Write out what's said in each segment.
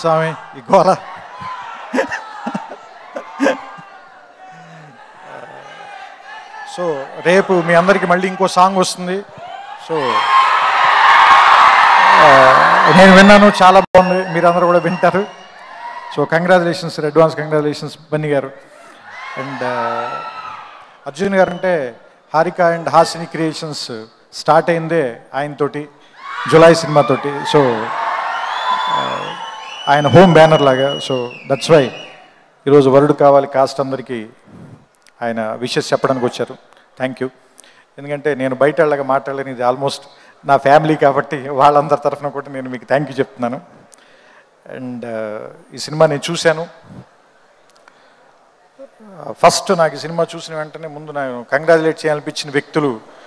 స్వామి ఈ గోల సో రేపు మీ అందరికి మళ్ళీ ఇంకో సాంగ్ వస్తుంది సో ఆ, నేను విన్నాను చాలా బాగుంది మీరందరూ కూడా వింటారు so congratulations advance congratulations Bunny గారు అండ్ అర్జున్ గారు అంటే Haarika and Haasini creations start అయిందే ఆయనతోటి జులై సినిమాతోటి సో ఆయన హోమ్ బ్యానర్ లాగా సో దట్స్ వై ఈరోజు వరుడు కావాలి కాస్ట్ అందరికీ ఆయన విషెస్ చెప్పడానికి వచ్చారు థ్యాంక్ యూ ఎందుకంటే నేను బయట వాళ్ళగా మాట్లాడలేని ఇది ఆల్మోస్ట్ నా ఫ్యామిలీ కాబట్టి వాళ్ళందరి తరఫున కూడా నేను మీకు థ్యాంక్ యూ చెప్తున్నాను అండ్ ఈ సినిమా నేను చూశాను ఫస్ట్ నాకు ఈ సినిమా చూసిన వెంటనే ముందు నేను కంగ్రాచులేట్ చేయాలనిపించిన వ్యక్తులు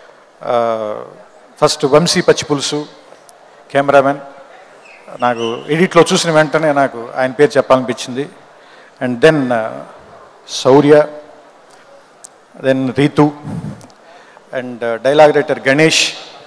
ఫస్ట్ వంశీ పచ్చిపులుసు కెమెరామెన్ నాకు ఎడిట్లో చూసిన వెంటనే నాకు ఆయన పేరు చెప్పాలనిపించింది and then Shourya then Ritu and dialogue writer Ganesh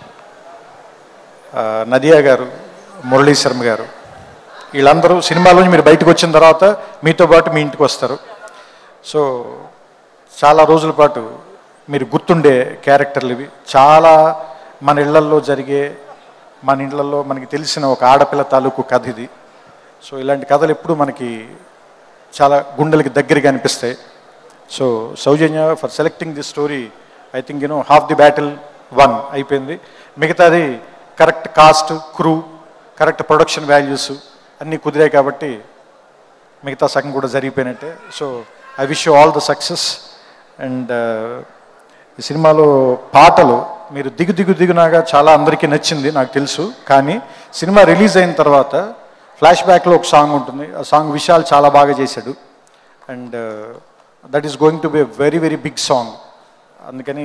ఆ, నదియా గారు మురళీ శర్మ గారు వీళ్ళందరూ సినిమాలోంచి మీరు బయటకు వచ్చిన తర్వాత మీతో పాటు మీ ఇంటికి వస్తారు సో చాలా రోజుల పాటు మీరు గుర్తుండే క్యారెక్టర్లు ఇవి చాలా మన ఇళ్లల్లో జరిగే మన ఇళ్లలో మనకి తెలిసిన ఒక ఆడపిల్ల తాలూకు కథ ఇది సో ఇలాంటి కథలు ఎప్పుడు మనకి చాలా గుండెలకి దగ్గరగా అనిపిస్తాయి so Soujanya for selecting the story I think you know half the battle won అయిపోయింది మిగతాది correct cast crew correct production values అన్నీ కుదిరాయి కాబట్టి మిగతా సగం కూడా జరిగిపోయినట్టే so I wish you all the success and ఈ సినిమాలో పాటలు మీరు దిగు దిగు దిగునాగా చాలా అందరికీ నచ్చింది నాకు తెలుసు కానీ సినిమా రిలీజ్ అయిన తర్వాత ఫ్లాష్ బ్యాక్లో ఒక సాంగ్ ఉంటుంది ఆ సాంగ్ విశాల్ చాలా బాగా చేశాడు and that is going to be very very big song అందుకని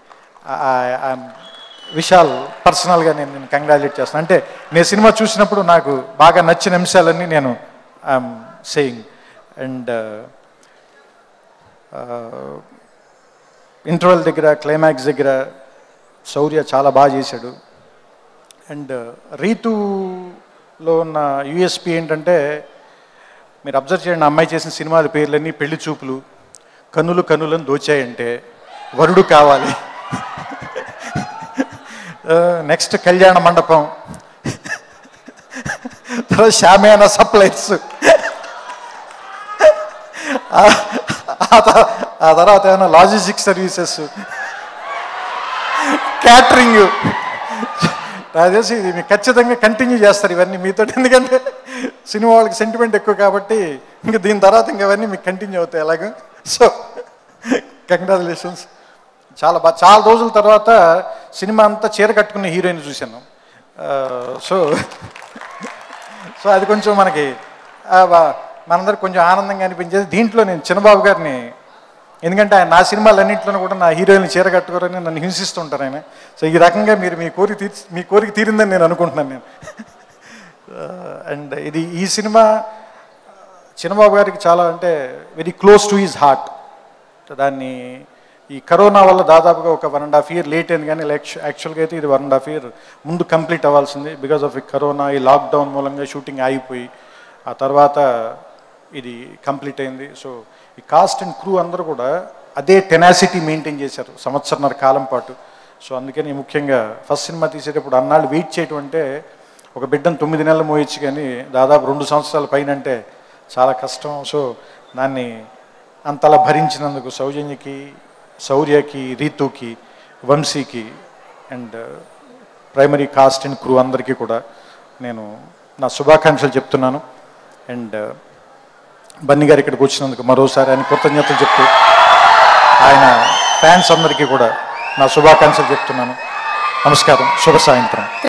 విశాల్ పర్సనల్గా నేను నేను కంగ్రాచులేట్ చేస్తాను అంటే నేను సినిమా చూసినప్పుడు నాకు బాగా నచ్చిన అంశాలన్నీ నేను ఐఎమ్ సేయింగ్ అండ్ ఇంటర్వెల్ దగ్గర క్లైమాక్స్ దగ్గర శౌర్య చాలా బాగా చేశాడు అండ్ రీతులో ఉన్న యుఎస్పి ఏంటంటే మీరు అబ్జర్వ్ చేయండి ఆ అమ్మాయి చేసిన సినిమాల పేర్లన్నీ పెళ్లి చూపులు కన్నులు కన్నులను దోచాయంటే వరుడు కావాలి నెక్స్ట్ కళ్యాణ మండపం తర్వాత షామియానా సప్లైస్ ఆ తర్వాత ఏమైనా లాజిస్టిక్ సర్వీసెస్ క్యాటరింగ్ నాకు తెలిసి ఇది మీకు ఖచ్చితంగా కంటిన్యూ చేస్తారు ఇవన్నీ మీతో ఎందుకంటే సినిమా వాళ్ళకి సెంటిమెంట్ ఎక్కువ కాబట్టి ఇంకా దీని తర్వాత ఇంకా ఇవన్నీ మీకు కంటిన్యూ అవుతాయి అలాగే సో కంగ్రాచులేషన్స్ చాలా బాగా చాలా రోజుల తర్వాత సినిమా అంతా చీర కట్టుకున్న హీరోయిన్ చూశాను సో సో అది కొంచెం మనకి ఆ, బా- మనందరికి కొంచెం ఆనందంగా అనిపించేది దీంట్లో నేను చిన్నబాబు గారిని ఎందుకంటే ఆయన నా సినిమాలన్నింటిలోనూ కూడా నా హీరోయిన్ చీర కట్టుకోరని నన్ను హింసిస్తుంటారు ఆయన సో ఈ రకంగా మీరు మీ కోరిక తీర్చి మీ కోరిక తీరిందని నేను అనుకుంటున్నాను నేను అండ్ ఇది ఈ సినిమా చిన్నబాబు గారికి చాలా అంటే very close to his heart దాన్ని ఈ కరోనా వల్ల దాదాపుగా ఒక one and half year late అయింది కానీ యాక్చువల్గా అయితే ఇది వన్ అండ్ హాఫ్ ఇయర్ ముందు కంప్లీట్ అవ్వాల్సింది బికాస్ ఆఫ్ ఈ కరోనా ఈ లాక్డౌన్ మూలంగా షూటింగ్ ఆగిపోయి ఆ తర్వాత ఇది కంప్లీట్ అయింది సో ఈ కాస్ట్ అండ్ క్రూ అందరూ కూడా అదే టెనాసిటీ మెయింటైన్ చేశారు సంవత్సరన్నర కాలం పాటు సో అందుకని ముఖ్యంగా ఫస్ట్ సినిమా తీసేటప్పుడు అన్నాళ్ళు వెయిట్ చేయటం అంటే ఒక బిడ్డను తొమ్మిది నెలలు మోయొచ్చు కానీ దాదాపు రెండు సంవత్సరాల పైన అంటే చాలా కష్టం సో దాన్ని అంతలా భరించినందుకు సౌజన్యకి శౌర్యకి రీతుకి వంశీకి and primary cast and crew అందరికీ కూడా నేను నా శుభాకాంక్షలు చెప్తున్నాను అండ్ బన్నీ గారు ఇక్కడికి వచ్చినందుకు మరోసారి ఆయన కృతజ్ఞతలు చెప్తూ ఆయన ఫ్యాన్స్ అందరికీ కూడా నా శుభాకాంక్షలు చెప్తున్నాను నమస్కారం శుభ సాయంత్రం